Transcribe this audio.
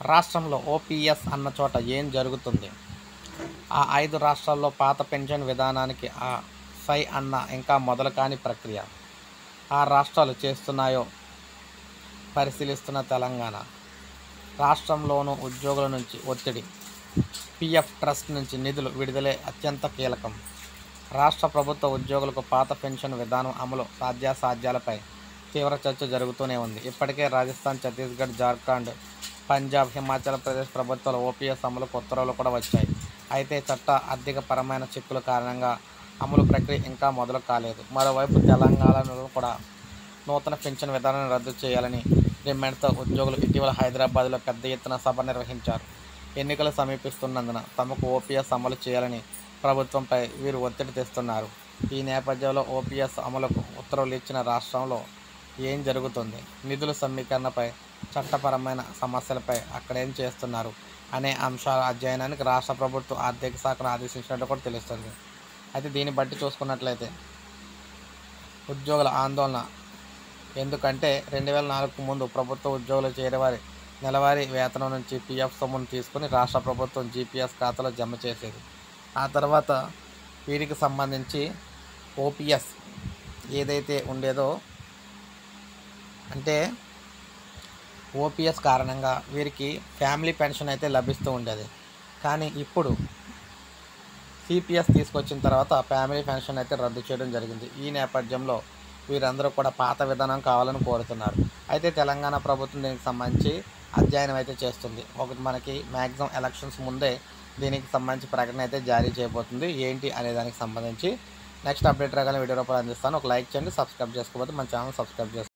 రాష్ట్రంలో ఓపీఎస్ అన్న చోట ఏం జరుగుతుంది ఆ ఐదు రాష్ట్రాల్లో పాత పెన్షన్ విధానానికి ఆ సై అన్న ఇంకా మొదలు కాని ప్రక్రియ ఆ రాష్ట్రాలు చేస్తున్నాయో పరిశీలిస్తున్న తెలంగాణ రాష్ట్రంలోనూ ఉద్యోగుల నుంచి ఒత్తిడి పిఎఫ్ ట్రస్ట్ నుంచి నిధులు విడుదలే అత్యంత కీలకం రాష్ట్ర ప్రభుత్వ ఉద్యోగులకు పాత పెన్షన్ విధానం అమలు సాధ్యాసాధ్యాలపై తీవ్ర చర్చ జరుగుతూనే ఉంది ఇప్పటికే రాజస్థాన్ ఛత్తీస్గఢ్ జార్ఖండ్ పంజాబ్ హిమాచల్ ప్రదేశ్ ప్రభుత్వాల ఓపీఎస్ అమలుకు ఉత్తర్వులు కూడా వచ్చాయి అయితే చట్ట ఆర్థిక పరమైన చిక్కుల కారణంగా అమలు ప్రక్రియ ఇంకా మొదలు కాలేదు మరోవైపు తెలంగాణలో కూడా నూతన పెన్షన్ విధానాన్ని రద్దు చేయాలని డిమాండ్తో ఉద్యోగులు ఇటీవల హైదరాబాద్లో పెద్ద ఎత్తున సభ నిర్వహించారు ఎన్నికలు సమీపిస్తున్నందున తమకు ఓపీఎస్ అమలు చేయాలని ప్రభుత్వంపై వీరు ఒత్తిడి తెస్తున్నారు ఈ నేపథ్యంలో ఓపీఎస్ అమలుకు ఉత్తర్వులు ఇచ్చిన రాష్ట్రంలో ఏం జరుగుతుంది నిధుల సమీకరణపై చట్టపరమైన సమస్యలపై అక్కడేం చేస్తున్నారు అనే అంశాల అధ్యయనానికి రాష్ట్ర ప్రభుత్వం ఆర్థిక శాఖను ఆదేశించినట్టు కూడా తెలుస్తుంది అయితే దీన్ని బట్టి చూసుకున్నట్లయితే ఉద్యోగుల ఆందోళన ఎందుకంటే రెండు వేల నాలుగుకు ముందు ప్రభుత్వ ఉద్యోగులు చేరేవారి నెలవారీ వేతనం నుంచి పీఎఫ్ సొమ్మును తీసుకుని రాష్ట్ర ప్రభుత్వం జీపీఎస్ ఖాతాలో జమ చేసేది ఆ తర్వాత వీరికి సంబంధించి ఓపీఎస్ ఏదైతే ఉండేదో అంటే ఓపీఎస్ కారణంగా వీరికి ఫ్యామిలీ పెన్షన్ అయితే లభిస్తూ ఉండేది కానీ ఇప్పుడు సిపిఎస్ తీసుకొచ్చిన తర్వాత ఫ్యామిలీ పెన్షన్ అయితే రద్దు చేయడం జరిగింది ఈ నేపథ్యంలో వీరందరూ కూడా పాత విధానం కావాలని కోరుతున్నారు అయితే తెలంగాణ ప్రభుత్వం దీనికి సంబంధించి అధ్యయనం అయితే చేస్తుంది ఒకటి మనకి మ్యాక్సిమం ఎలక్షన్స్ ముందే దీనికి సంబంధించి ప్రకటన అయితే జారీ చేయబోతుంది ఏంటి అనే దానికి సంబంధించి నెక్స్ట్ అప్డేట్ రకాల వీడియో రూపాయలు అందిస్తాను ఒక లైక్ చేయండి సబ్స్క్రైబ్ చేసుకోకపోతే మన ఛానల్ సబ్స్క్రైబ్ చేసుకోండి